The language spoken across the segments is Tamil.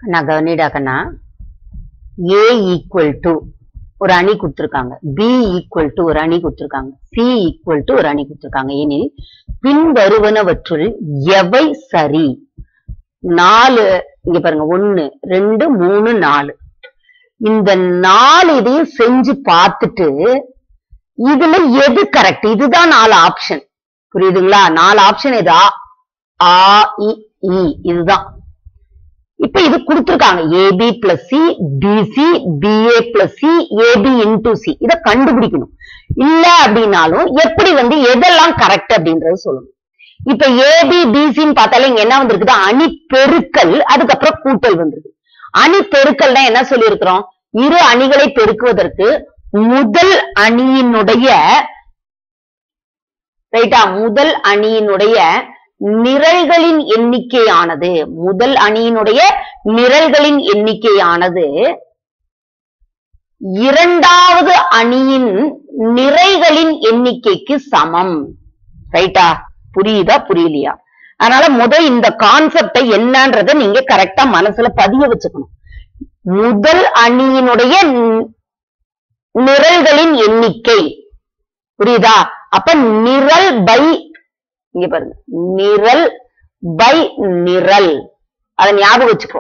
நான் கவனிடாக்கண்ணா ஏ ஈக்குவல் டு ஒரு அணி கொடுத்திருக்காங்க பி ஈக்குவல் டு ஒரு அணி கொடுத்திருக்காங்க சி ஈக்குவல் டு ஒரு அணி கொடுத்திருக்காங்க எனில் பின்வருவனவற்றுள் எவை சரி நாலு இங்க பாருங்க ஒன்னு ரெண்டு மூணு நாலு இந்த நாலு இதையும் செஞ்சு பார்த்துட்டு இதுல எது கரெக்ட் இதுதான் நாலு ஆப்ஷன் புரியுதுங்களா நாலு ஆப்ஷன் எதா ஆ இ ஈ இதுதான் இப்ப இது கொடுத்திருக்காங்க A B plus C B C B A plus C A B into C இத கண்டுபிடிக்கணும் இல்ல அப்படின்னாலும் எப்படி வந்து எதெல்லாம் கரெக்ட் அப்படின்றது சொல்லணும் இப்ப ஏபி பிசின்னு பார்த்தாலே இங்க என்ன வந்திருக்குது அணி பெருக்கல் அதுக்கப்புறம் கூட்டல் வந்திருக்கு அணி பெருக்கல்னா என்ன சொல்லியிருக்கிறோம் இரு அணிகளை பெருக்குவதற்கு முதல் அணியினுடைய ரைட்டா முதல் அணியினுடைய நிரல்களின் எண்ணிக்கையானது முதல் அணியினுடைய நிரல்களின் எண்ணிக்கையானது இரண்டாவது அணியின் நிறைகளின் எண்ணிக்கைக்கு சமம் ரைட்டா புரியுதா புரியலையா அதனால முதல் இந்த கான்செப்டை என்னன்றத நீங்க கரெக்டா மனசுல பதிய வச்சுக்கணும் முதல் அணியினுடைய நி- நிரல்களின் எண்ணிக்கை புரியுதா அப்ப நிரல் பை இங்க பாருங்க நிரல் பை நிரல் அத ஞாபகம் வச்சுக்கோ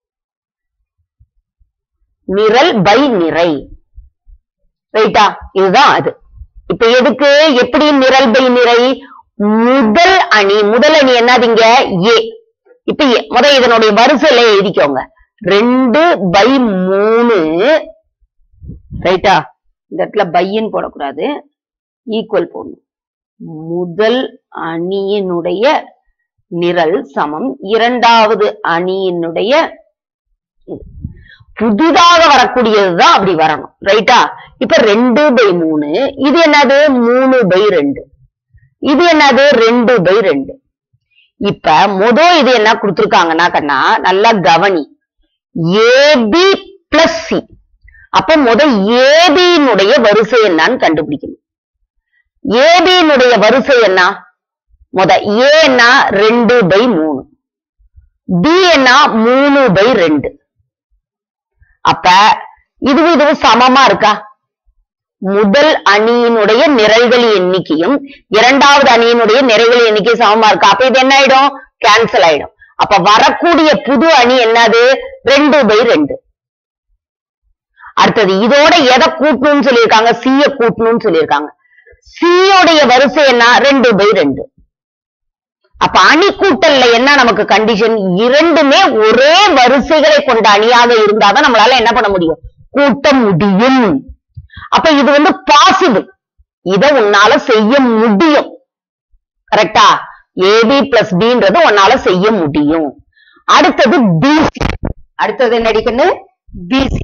நிரல் பை நிறை ரைட்டா இதுதான் அது இப்ப எதுக்கு எப்படி நிரல் பை நிறை முதல் அணி முதல் அணி என்னதுங்க ஏ இப்ப A. முத இதனுடைய வரிசையில எழுதிக்கோங்க ரெண்டு பை மூணு ரைட்டா இந்த இடத்துல பையன் போடக்கூடாது ஈக்குவல் போடணும் முதல் அணியினுடைய நிரல் சமம் இரண்டாவது அணியினுடைய இது. புதிதாக வரக்கூடியதுதான் அப்படி வரணும் ரைட்டா இப்ப ரெண்டு பை மூணு இது என்னது மூணு பை ரெண்டு இது என்னது ரெண்டு பை ரெண்டு இப்ப முத இது என்ன கொடுத்திருக்காங்கன்னா கண்ணா நல்லா கவனி ஏபி பிளஸ் சி அப்ப முத ஏபியினுடைய வரிசை என்னன்னு கண்டுபிடிக்கணும் ஏபியினுடைய வரிசை என்ன முத ஏ என்ன ரெண்டு பை மூணு பி என்ன மூணு பை ரெண்டு அப்ப இதுவும் இதுவும் சமமா இருக்கா முதல் அணியினுடைய நிரல்கள் எண்ணிக்கையும் இரண்டாவது அணியினுடைய நிரல்கள் எண்ணிக்கை சமமா இருக்கா அப்ப இது என்ன ஆயிடும் கேன்சல் ஆயிடும் அப்ப வரக்கூடிய புது அணி என்னது ரெண்டு பை ரெண்டு அடுத்தது இதோட எதை கூட்டணும்னு சொல்லியிருக்காங்க சிய கூட்டணும்னு சொல்லியிருக்காங்க சியோடைய வரிசை என்ன ரெண்டு பை ரெண்டு அப்ப அணி கூட்டல்ல என்ன நமக்கு கண்டிஷன் இரண்டுமே ஒரே வரிசைகளை கொண்ட அணியாக இருந்தாதான் நம்மளால என்ன பண்ண முடியும் கூட்ட முடியும் அப்ப இது வந்து பாசிபிள் இத உன்னால செய்ய முடியும் கரெக்டா ஏபி பிளஸ் பின்றது உன்னால செய்ய முடியும் அடுத்தது பிசி அடுத்தது என்ன அடிக்கணும் பிசி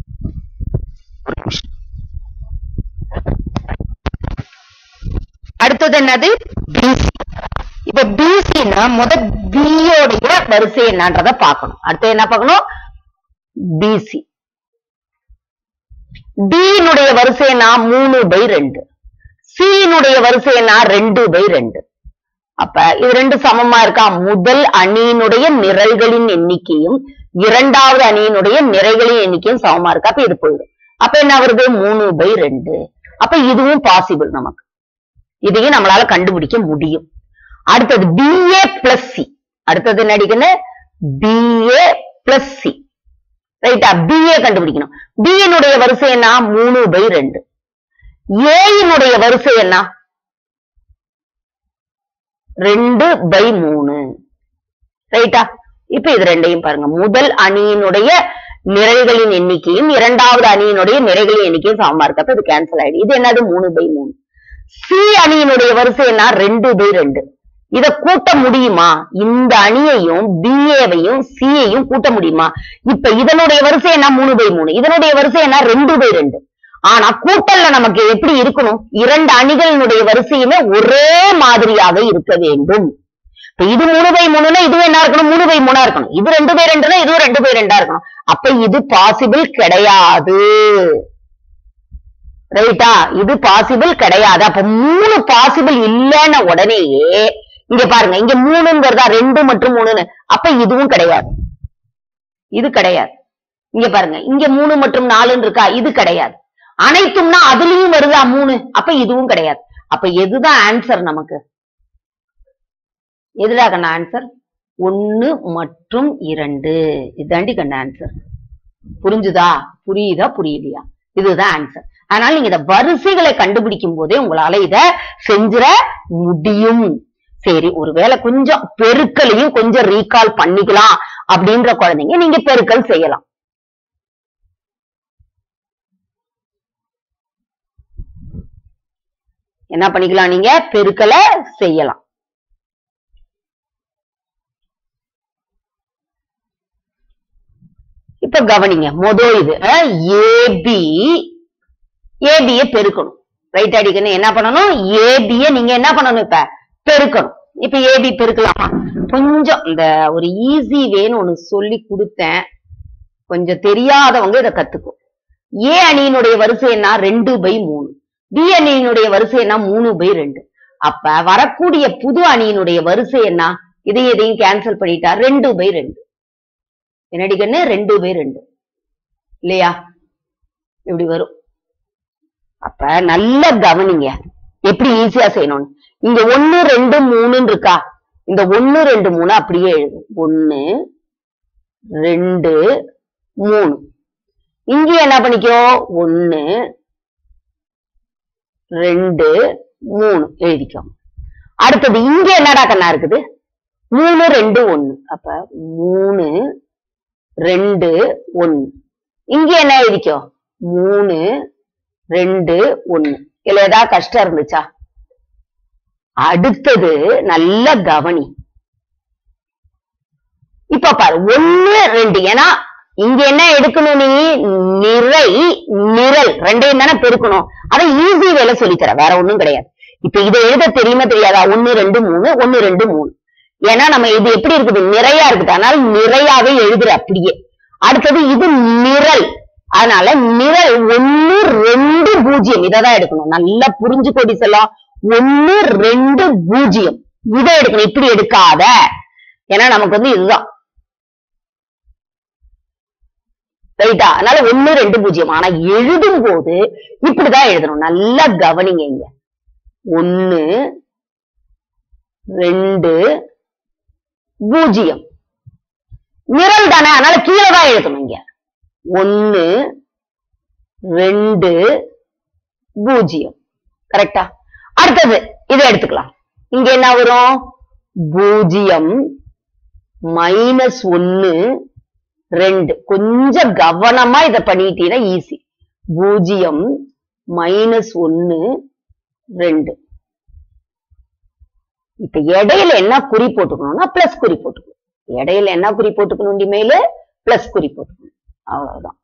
அடுத்தது என்னது பிசி இப்ப பிசினா முத பியோடைய வரிசை என்னன்றத பார்க்கணும் அடுத்து என்ன பார்க்கணும் பிசி டியினுடைய வரிசை என்ன மூணு பை ரெண்டு சியினுடைய வரிசை என்ன ரெண்டு பை ரெண்டு அப்ப இது ரெண்டு சமமா இருக்கா முதல் அணியினுடைய நிரல்களின் எண்ணிக்கையும் இரண்டாவது அணியினுடைய நிறைகளின் எண்ணிக்கையும் சமமா இருக்கா அப்ப இது போயிடும் அப்ப என்ன வருது மூணு பை ரெண்டு அப்ப இதுவும் பாசிபிள் நமக்கு இதையும் நம்மளால கண்டுபிடிக்க முடியும் அடுத்தது பிஏ பிளஸ் சி அடுத்தது என்ன அடிக்கணும் பிஏ பிளஸ் சி ரைட்டா பிஏ கண்டுபிடிக்கணும் பியினுடைய வரிசை என்ன மூணு பை ரெண்டு ஏயினுடைய வரிசை என்ன ரெண்டு பை மூணு ரைட்டா இப்ப இது ரெண்டையும் பாருங்க முதல் அணியினுடைய நிறைகளின் எண்ணிக்கையும் இரண்டாவது அணியினுடைய நிறைகளின் எண்ணிக்கையும் சமமா இருக்கு அப்ப இது கேன்சல் ஆயிடும் இது என்னது மூணு பை மூணு சி அணியினுடைய வரிசை என்ன ரெண்டு பை ரெண்டு இத கூட்ட முடியுமா இந்த அணியையும் பிஏவையும் சியையும் கூட்ட முடியுமா இப்ப இதனுடைய வரிசை என்ன மூணு பை மூணு இதனுடைய வரிசை என்ன ரெண்டு பை ரெண்டு ஆனா கூட்டல்ல நமக்கு எப்படி இருக்கணும் இரண்டு அணிகளினுடைய வரிசையுமே ஒரே மாதிரியாக இருக்க வேண்டும் இப்ப இது மூணு பை மூணுன்னா இதுவும் என்ன இருக்கணும் மூணு பை மூணா இருக்கணும் இது ரெண்டு பை ரெண்டுனா இதுவும் ரெண்டு பை ரெண்டா இருக்கணும் அப்ப இது பாசிபிள் கிடையாது ரைட்டா இது பாசிபிள் கிடையாது அப்ப மூணு பாசிபிள் இல்லைன்ன உடனேயே இங்க பாருங்க இங்க மூணுங்கிறதா ரெண்டு மற்றும் மூணுன்னு அப்ப இதுவும் கிடையாது இது கிடையாது இங்க பாருங்க இங்க மூணு மற்றும் நாலுன்னு இருக்கா இது கிடையாது அனைத்தும்னா அதுலயும் வருதா மூணு அப்ப இதுவும் கிடையாது அப்ப எதுதான் ஆன்சர் நமக்கு எதுடா கண்ண ஆன்சர் ஒன்னு மற்றும் இரண்டு இதாண்டி கண்ண ஆன்சர் புரிஞ்சுதா புரியுதா புரியலையா இதுதான் ஆன்சர் அதனால நீங்க இந்த வரிசைகளை கண்டுபிடிக்கும் போதே உங்களால இத செஞ்சிட முடியும் சரி ஒருவேளை கொஞ்சம் பெருக்கலையும் கொஞ்சம் ரீகால் பண்ணிக்கலாம் அப்படின்ற குழந்தைங்க நீங்க பெருக்கல் செய்யலாம் என்ன பண்ணிக்கலாம் நீங்க பெருக்கலை செய்யலாம் இப்ப கவனிங்க மொத இது ஏபி ஏபிய பெருக்கணும் ரைட் அடிக்கணும் என்ன பண்ணணும் ஏபிய நீங்க என்ன பண்ணணும் இப்ப பெருக்கணும் இப்ப ஏபி பெருக்கலாமா கொஞ்சம் இந்த ஒரு ஈஸி வேன்னு ஒண்ணு சொல்லி கொடுத்தேன் கொஞ்சம் தெரியாதவங்க இதை கத்துக்கும் ஏ அணியினுடைய வரிசை என்ன ரெண்டு பை மூணு பி அணியினுடைய வரிசை என்ன மூணு பை ரெண்டு அப்ப வரக்கூடிய புது அணியினுடைய வரிசை என்ன இதையும் இதையும் கேன்சல் பண்ணிட்டா ரெண்டு பை ரெண்டு என்னடி கண்ணு ரெண்டு பை ரெண்டு இல்லையா இப்படி வரும் அப்ப நல்ல கவனிங்க எப்படி ஈஸியா செய்யணும் இங்க ஒண்ணு ரெண்டு மூணுன்னு இருக்கா இந்த ஒண்ணு ரெண்டு மூணு அப்படியே எழுது ஒண்ணு ரெண்டு மூணு இங்க என்ன பண்ணிக்கோ ஒண்ணு ரெண்டு மூணு எழுதிக்கோ அடுத்தது இங்க என்னடா கண்ணா இருக்குது மூணு ரெண்டு ஒண்ணு அப்ப மூணு ரெண்டு ஒண்ணு இங்க என்ன எழுதிக்கோ மூணு ரெண்டு ஒண்ணு இதுல ஏதாவது கஷ்டம் இருந்துச்சா அடுத்தது நல்ல கவனி இப்ப பாரு ஒண்ணு ரெண்டு ஏன்னா இங்க என்ன எடுக்கணும் நீ நிறை நிரல் ரெண்டையும் தானே பெருக்கணும் அதை ஈஸி வேலை சொல்லித்தர வேற ஒண்ணும் கிடையாது இப்ப இதை எழுத தெரியுமா தெரியாதா ஒண்ணு ரெண்டு மூணு ஒண்ணு ரெண்டு மூணு ஏன்னா நம்ம இது எப்படி இருக்குது நிறையா இருக்குது அதனால நிறையாவே எழுதுற அப்படியே அடுத்தது இது நிரல் அதனால நிரல் ஒண்ணு ரெண்டு பூஜ்ஜியம் இததான் எடுக்கணும் நல்லா புரிஞ்சு கொடி செல்லம் ஒண்ணு ரெண்டு பூஜ்ஜியம் இதை எடுக்கணும் இப்படி எடுக்காத ஏன்னா நமக்கு வந்து இதுதான் ரைட்டா அதனால ஒண்ணு ரெண்டு பூஜ்ஜியம் ஆனா எழுதும் போது இப்படிதான் எழுதணும் நல்லா கவனிங்க இங்க ஒண்ணு ரெண்டு பூஜ்ஜியம் நிரல் தானே அதனால கீழே தான் எழுதணும் இங்க ஒண்ணு ரெண்டு பூஜ்ஜியம் கரெக்டா அடுத்தது இதை எடுத்துக்கலாம் இங்க என்ன வரும் பூஜ்ஜியம் மைனஸ் ஒன்னு ரெண்டு கொஞ்சம் கவனமா இத பண்ணிட்டீங்கன்னா ஈஸி பூஜ்ஜியம் மைனஸ் ஒன்னு ரெண்டு இப்ப இடையில என்ன குறி போட்டுக்கணும்னா பிளஸ் குறி போட்டுக்கணும் இடையில என்ன குறி போட்டுக்கணும் இனிமேல பிளஸ் குறி போட்டுக்கணும் அவ்வளவுதான்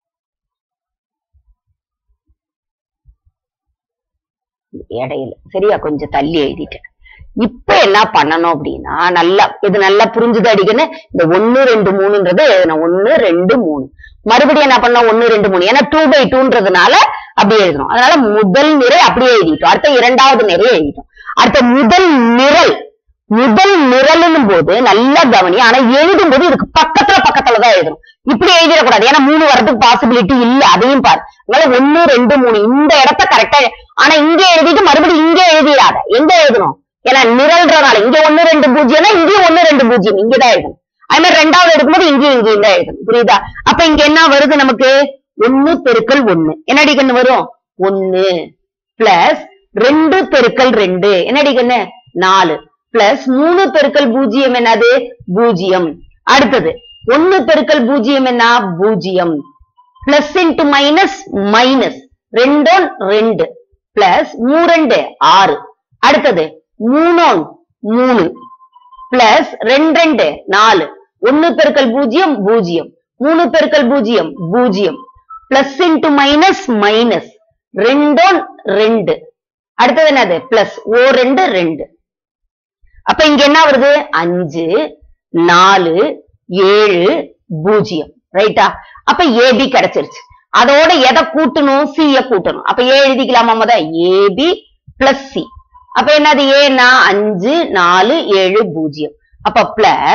இடையில சரியா கொஞ்சம் தள்ளி எழுதிட்டேன் இப்ப என்ன பண்ணணும் அப்படின்னா நல்லா இது நல்லா புரிஞ்சுது அடிக்கன்னு இந்த ஒண்ணு ரெண்டு மூணுன்றது எழுதணும் ஒண்ணு ரெண்டு மூணு மறுபடியும் என்ன பண்ண ஒண்ணு ரெண்டு மூணு ஏன்னா டூ பை டூன்றதுனால அப்படி எழுதணும் அதனால முதல் நிறை அப்படியே எழுதிட்டோம் அடுத்த இரண்டாவது நிறை எழுதிட்டோம் அடுத்த முதல் நிரல் முதல் நிரலும் போது நல்லா கவனி ஆனா எழுதும் போது இதுக்கு பக்கத்துல பக்கத்துல தான் எழுதணும் இப்படி எழுதிடக்கூடாது ஏன்னா மூணு வரதுக்கு பாசிபிலிட்டி இல்ல அதையும் பாரு அதனால ஒண்ணு ரெண்டு மூணு இந்த இடத்த கரெக்டா ஆனா இங்க எழுதிட்டு மறுபடியும் இங்க எழுதிடாத எங்க எழுதணும் ஏன்னா நிரல்றனால இங்க ஒண்ணு ரெண்டு பூஜ்ஜியம்னா இங்கேயும் ஒண்ணு ரெண்டு பூஜ்ஜியம் இங்கதான் எழுதணும் அது மாதிரி ரெண்டாவது எடுக்கும்போது இங்கேயும் இங்கேயும் தான் எழுதணும் புரியுதா அப்ப இங்க என்ன வருது நமக்கு ஒண்ணு பெருக்கல் ஒண்ணு என்னடி கண்ணு வரும் ஒண்ணு பிளஸ் ரெண்டு பெருக்கல் ரெண்டு என்னடி கண்ணு நாலு பிளஸ் மூணு பெருக்கல் பூஜ்ஜியம் என்னது பூஜ்ஜியம் அடுத்தது ஒண்ணு பெருக்கல் பூஜ்ஜியம் என்ன பூஜ்ஜியம் பிளஸ் இன்டு மைனஸ் மைனஸ் ரெண்டோன் ரெண்டு பிளஸ் மூரெண்டு ஆறு அடுத்தது மூணோன் மூணு பிளஸ் ரெண்டு ரெண்டு நாலு ஒண்ணு பெருக்கல் பூஜ்ஜியம் பூஜ்ஜியம் மூணு பெருக்கல் பூஜ்ஜியம் பூஜ்ஜியம் பிளஸ் இன்டு மைனஸ் மைனஸ் ரெண்டோன் ரெண்டு அடுத்தது என்னது பிளஸ் ஓ ரெண்டு ரெண்டு அப்ப இங்க என்ன வருது அஞ்சு நாலு ஏழு பூஜ்ஜியம் ரைட்டா அப்ப ஏபி கிடைச்சிருச்சு அதோட எதை கூட்டணும் சிய கூட்டணும் அப்ப ஏ எழுதிக்கலாமா முத ஏபி பிளஸ் சி அப்ப என்னது ஏன்னா அஞ்சு நாலு ஏழு பூஜ்ஜியம் அப்ப பிளஸ்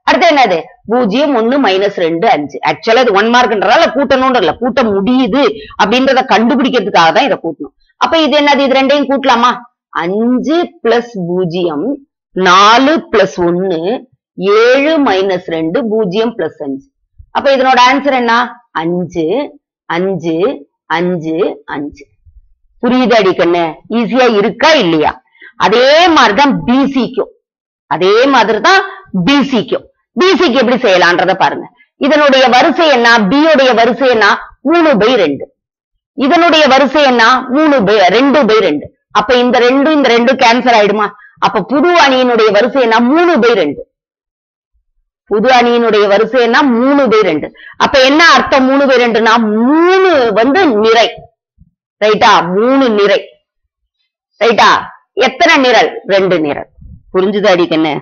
அடுத்து என்னது பூஜ்ஜியம் ஒண்ணு மைனஸ் ரெண்டு அஞ்சு ஆக்சுவலா இது ஒன் மார்க்ன்றதால கூட்டணும்ன்ற இல்ல கூட்ட முடியுது அப்படின்றத கண்டுபிடிக்கிறதுக்காக தான் இதை கூட்டணும் அப்ப இது என்னது இது ரெண்டையும் கூட்டலாமா அஞ்சு பிளஸ் பூஜ்ஜியம் நாலு பிளஸ் ஒன்னு ஏழு மைனஸ் ரெண்டு பூஜ்ஜியம் பிளஸ் அஞ்சு அப்ப இதனோட ஆன்சர் என்ன அஞ்சு அஞ்சு அஞ்சு அஞ்சு புரியுது அடிக்கண்ணு ஈஸியா இருக்கா இல்லையா அதே மாதிரிதான் பிசிக்கும் அதே மாதிரிதான் பிசிக்கும் பிசிக்கு எப்படி செய்யலான்றத பாருங்க இதனுடைய வரிசை என்ன B உடைய வரிசை என்ன மூணு பை ரெண்டு இதனுடைய வரிசை என்ன மூணு பை ரெண்டு பை ரெண்டு அப்ப இந்த ரெண்டு இந்த ரெண்டு கேன்சல் ஆயிடுமா அப்ப புது அணியினுடைய வரிசை என்ன மூணு பை ரெண்டு புது அணியினுடைய வரிசை என்ன மூணு பை ரெண்டு அப்ப என்ன அர்த்தம் மூணு பை ரெண்டுனா மூணு வந்து நிறை ரைட்டா மூணு நிறை ரைட்டா எத்தனை நிரல் ரெண்டு நிரல் புரிஞ்சுது அடிக்கண்ணு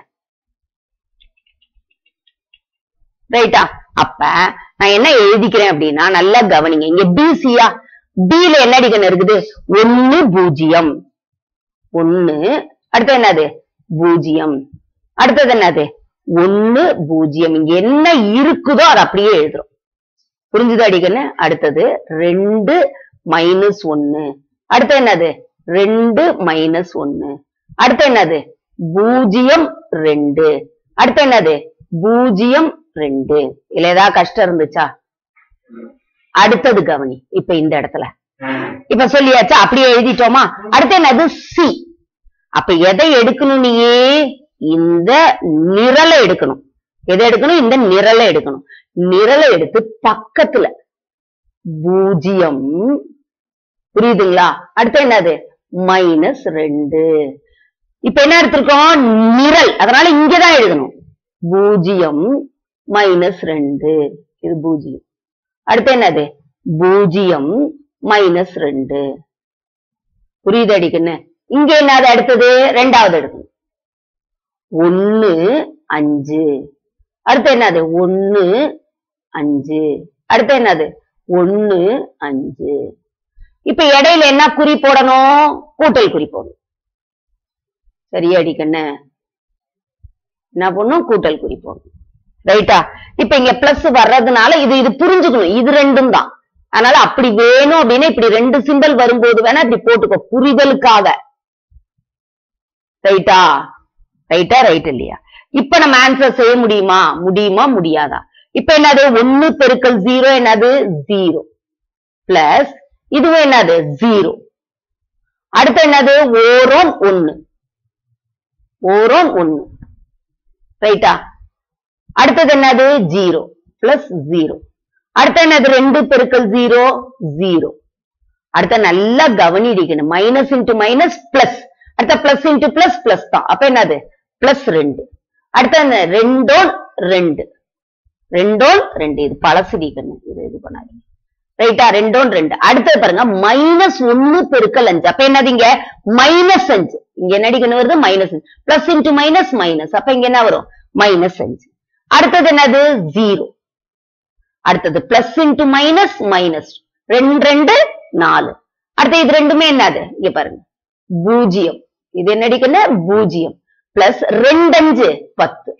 ரைட்டா அப்ப நான் என்ன எழுதிக்கிறேன் அப்படின்னா நல்லா கவனிங்க இங்க பிசியா பில என்ன அடிக்கணும் இருக்குது ஒன்னு பூஜ்ஜியம் ஒன்னு அடுத்து என்னது பூஜ்ஜியம் அடுத்தது என்னது ஒன்னு பூஜ்ஜியம் இங்க என்ன இருக்குதோ அதை அப்படியே எழுதுறோம் புரிஞ்சுது அடிக்கண்ணு அடுத்தது ரெண்டு மைனஸ் ஒன்னு அடுத்து என்னது ரெண்டு மைனஸ் ஒன்னு அடுத்து என்னது பூஜ்ஜியம் ரெண்டு அடுத்து என்னது பூஜ்ஜியம் ரெண்டு இதுல ஏதாவது கஷ்டம் இருந்துச்சா அடுத்தது கவனி இப்ப இந்த இடத்துல இப்ப சொல்லியாச்சா அப்படியே எழுதிட்டோமா அடுத்து என்னது சி அப்ப எதை எடுக்கணும் நீயே இந்த நிரலை எடுக்கணும் எதை எடுக்கணும் இந்த நிரலை எடுக்கணும் நிரலை எடுத்து பக்கத்துல பூஜ்ஜியம் புரியுதுங்களா அடுத்து என்னது மைனஸ் ரெண்டு இப்ப என்ன எடுத்திருக்கோம் நிரல் அதனால இங்கதான் எழுதணும் பூஜ்ஜியம் மைனஸ் ரெண்டு இது பூஜ்ஜியம் அடுத்து என்னது பூஜ்ஜியம் மைனஸ் ரெண்டு புரியுது அடிக்குன்னு இங்க என்னது அடுத்தது ரெண்டாவது எடுக்கணும் ஒன்னு அஞ்சு அடுத்து என்னது ஒன்னு அஞ்சு அடுத்து என்னது ஒன்னு அஞ்சு இப்ப இடையில என்ன குறி போடணும் கூட்டல் குறி போடணும் சரியா அடிக்கண்ணு என்ன பண்ணும் கூட்டல் குறி போடணும் ரைட்டா இப்ப இங்க பிளஸ் வர்றதுனால இது இது புரிஞ்சுக்கணும் இது ரெண்டும் தான் அதனால அப்படி வேணும் அப்படின்னா இப்படி ரெண்டு சிம்பல் வரும்போது வேணா இப்படி போட்டுக்கோ புரிதலுக்காக ரைட்டா ரைட்டா ரைட் இல்லையா இப்ப நம்ம ஆன்சர் செய்ய முடியுமா முடியுமா முடியாதா இப்ப என்னது ஒன்னு பெருக்கல் ஜீரோ என்னது ஜீரோ பிளஸ் இதுவும் என்னது ஜீரோ அடுத்து என்னது ஓரோம் ஒன்னு ஓரோம் ஒன்னு ரைட்டா அடுத்தது என்னது ஜீரோ பிளஸ் ஜீரோ அடுத்து என்னது ரெண்டு பெருக்கல் ஜீரோ ஜீரோ அடுத்த நல்லா கவனிடிக்கணும் மைனஸ் இன்டு மைனஸ் பிளஸ் அடுத்த பிளஸ் இன்டு பிளஸ் பிளஸ் தான் அப்ப என்னது பிளஸ் ரெண்டு அடுத்த என்ன ரெண்டோன் ரெண்டு ரெண்டோன் ரெண்டு இது பழசுடிக்கணும் இது இது பண்ணாதீங்க ரைட்டா ரெண்டோன் ரெண்டு அடுத்தது பாருங்க மைனஸ் ஒன்னு பெருக்கல் அஞ்சு அப்ப என்னதுங்க மைனஸ் அஞ்சு இங்க என்ன அடிக்கணும் வருது மைனஸ் அஞ்சு பிளஸ் இன்டு மைனஸ் மைனஸ் அப்ப இங்க என்ன வரும் மைனஸ் அஞ்சு அடுத்தது என்னது ஜீரோ அடுத்தது பிளஸ் இன்டு மைனஸ் மைனஸ் ரெண்டு ரெண்டு நாலு அடுத்து இது ரெண்டுமே என்னது இங்க பாருங்க பூஜ்ஜியம் இது என்ன அடிக்கணும் பூஜ்ஜியம் பிளஸ் ரெண்டு அஞ்சு பத்து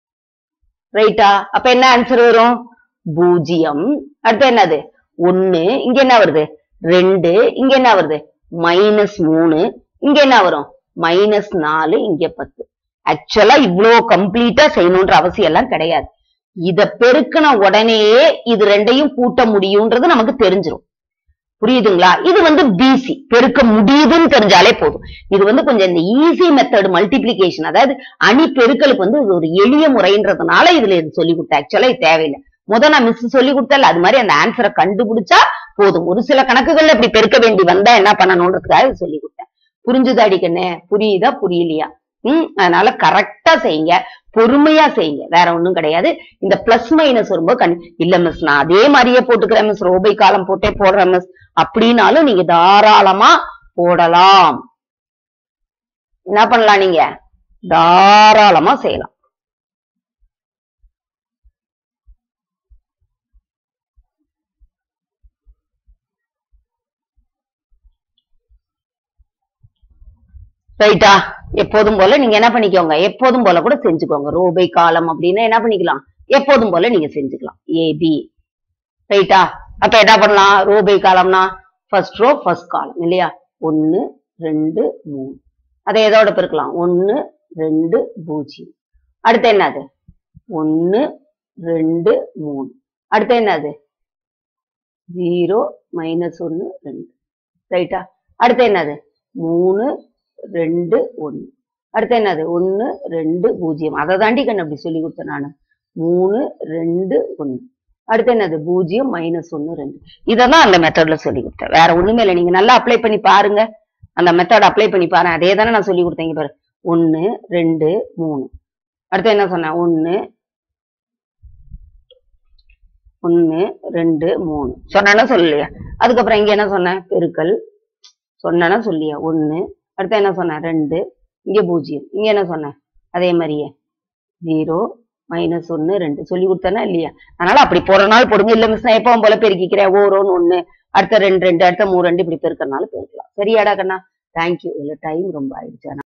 ரைட்டா அப்ப என்ன ஆன்சர் வரும் பூஜ்ஜியம் அடுத்து என்னது ஒன்னு இங்க என்ன வருது ரெண்டு இங்க என்ன வருது மைனஸ் மூணு இங்க என்ன வரும் மைனஸ் நாலு இங்க பத்து ஆக்சுவலா இவ்வளவு கம்ப்ளீட்டா செய்யணும்ன்ற அவசியம் எல்லாம் கிடையாது இத பெருக்கின உடனேயே இது ரெண்டையும் கூட்ட முடியும்ன்றது நமக்கு தெரிஞ்சிரும் புரியுதுங்களா இது வந்து பிசி பெருக்க முடியுதுன்னு தெரிஞ்சாலே போதும் இது வந்து கொஞ்சம் இந்த ஈஸி மெத்தட் மல்டிப்ளிகேஷன் அதாவது அணி பெருக்கலுக்கு வந்து இது ஒரு எளிய முறைன்றதுனால இதுல இது சொல்லி கொடுத்தேன் ஆக்சுவலா இது தேவையில்லை முத நான் மிஸ் சொல்லி கொடுத்தல அது மாதிரி அந்த ஆன்சரை கண்டுபிடிச்சா போதும் ஒரு சில கணக்குகள்ல இப்படி பெருக்க வேண்டி வந்தா என்ன பண்ணணும்ன்றதுக்காக இது சொல்லி கொடுத்தேன் புரிஞ்சுதா அடிக்கண்ணே புரியுதா புரியலையா ம் அதனால கரெக்டா செய்யுங்க பொறுமையா செய்யுங்க வேற ஒண்ணும் கிடையாது இந்த பிளஸ் மைனஸ் வரும்போது கண் இல்ல மிஸ் நான் அதே மாதிரியே போட்டுக்கிறேன் மிஸ் ரோபை காலம் போட்டே போடுறேன் மிஸ் அப்படின்னாலும் நீங்க தாராளமா போடலாம் என்ன பண்ணலாம் நீங்க தாராளமா செய்யலாம் ரைட்டா எப்போதும் போல நீங்க என்ன பண்ணிக்கோங்க எப்போதும் போல கூட செஞ்சுக்கோங்க ரோ பை காலம் அப்படின்னா என்ன பண்ணிக்கலாம் எப்போதும் போல நீங்க செஞ்சுக்கலாம் ஏபி ரைட்டா அப்ப என்ன பண்ணலாம் ரோ பை காலம்னா ஃபர்ஸ்ட் ரோ ஃபர்ஸ்ட் காலம் இல்லையா ஒன்னு ரெண்டு மூணு அதை எதோட பெருக்கலாம் ஒன்னு ரெண்டு பூஜ்ஜியம் அடுத்து என்னது ஒன்னு ரெண்டு மூணு அடுத்து என்னது ஜீரோ மைனஸ் ஒன்னு ரெண்டு ரைட்டா அடுத்து என்னது மூணு ரெண்டு ஒன்னு அடுத்து என்னது ஒன்னு ரெண்டு பூஜ்ஜியம் அதை தாண்டி கண்ணு அப்படி சொல்லி கொடுத்தேன் நானு மூணு ரெண்டு ஒன்னு அடுத்து என்னது பூஜ்ஜியம் மைனஸ் ஒன்னு ரெண்டு இதெல்லாம் அந்த மெத்தட்ல சொல்லி கொடுத்தேன் வேற ஒண்ணுமே இல்லை நீங்க நல்லா அப்ளை பண்ணி பாருங்க அந்த மெத்தட் அப்ளை பண்ணி பாருங்க அதே தானே நான் சொல்லி கொடுத்தேன் இங்க பாரு ஒன்னு ரெண்டு மூணு அடுத்து என்ன சொன்னேன் ஒன்னு ஒன்னு ரெண்டு மூணு சொன்னா சொல்லலையா அதுக்கப்புறம் இங்க என்ன சொன்னேன் பெருக்கல் சொன்னா சொல்லியா ஒன்னு அடுத்து என்ன சொன்னேன் ரெண்டு இங்க பூஜ்ஜியம் இங்க என்ன சொன்னேன் அதே மாதிரியே ஜீரோ மைனஸ் ஒன்னு ரெண்டு சொல்லி கொடுத்தேனா இல்லையா அதனால அப்படி போற நாள் போடுங்க இல்ல மிஸ் நான் எப்பவும் போல பெருக்கிக்கிறேன் ஓரோன்னு ஒண்ணு அடுத்த ரெண்டு ரெண்டு அடுத்த மூணு ரெண்டு இப்படி பெருக்கறனால பெருக்கலாம் சரியாடா கண்ணா தேங்க்யூ இல்ல டைம் ரொம்ப ஆயிடுச்சு